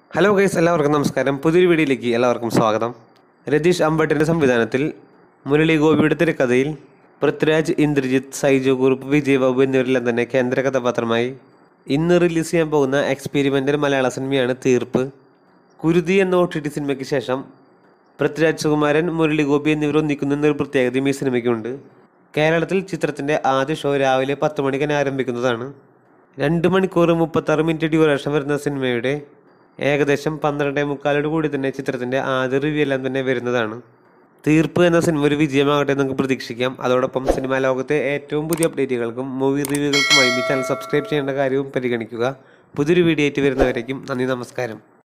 hello guys എല്ലാവർക്കും നമസ്കാരം പുതിയൊരു വീഡിയോയിലേക്ക് എല്ലാവർക്കും സ്വാഗതം രതീഷ് അമ്പട്ടിൻ്റെ സംവിധാനത്തിൽ മുരളി ഗോപിയുടെ തിരക്കഥയിൽ പൃഥ്വിരാജ് ഇന്ദ്രജിത്ത് സൈജു ഗ്രൂപ്പ് വിജയ് ബാബു എന്നിവരെല്ലാം തന്നെ കേന്ദ്ര കഥാപാത്രമായി ഇന്ന് റിലീസ് ചെയ്യാൻ പോകുന്ന എക്സ്പെരിമെൻ്റൽ മലയാള സിനിമയാണ് തീർപ്പ് കുരുതി എന്ന ഒ ടി ടി സിനിമയ്ക്ക് ശേഷം പൃഥ്വിരാജ് സുകുമാരൻ മുരളി ഗോപി എന്നിവർ ഒന്നിക്കുന്ന എന്നൊരു പ്രത്യേകതയും ഈ സിനിമയ്ക്കുണ്ട് കേരളത്തിൽ ചിത്രത്തിൻ്റെ ആദ്യ ഷോ രാവിലെ പത്ത് മണിക്ക് തന്നെ ആരംഭിക്കുന്നതാണ് രണ്ട് മണിക്കൂർ മുപ്പത്താറ് മിനിറ്റ് ഡ്യൂറേഷൻ വരുന്ന സിനിമയുടെ ഏകദേശം പന്ത്രണ്ടേ മുക്കാലോട് കൂടി തന്നെ ചിത്രത്തിൻ്റെ ആദ്യ റിവ്യൂ എല്ലാം തന്നെ വരുന്നതാണ് തീർപ്പ് എന്ന സിനിമ ഒരു വിജയമാകട്ടെ എന്ന് നമുക്ക് പ്രതീക്ഷിക്കാം അതോടൊപ്പം സിനിമാ ലോകത്തെ ഏറ്റവും പുതിയ അപ്ഡേറ്റുകൾക്കും മൂവി റിവ്യൂകൾക്കുമായി ഈ ചാനൽ സബ്സ്ക്രൈബ് ചെയ്യേണ്ട കാര്യവും പരിഗണിക്കുക പുതിയൊരു വീഡിയോ ആയിട്ട് വരുന്നവരേക്കും നന്ദി നമസ്കാരം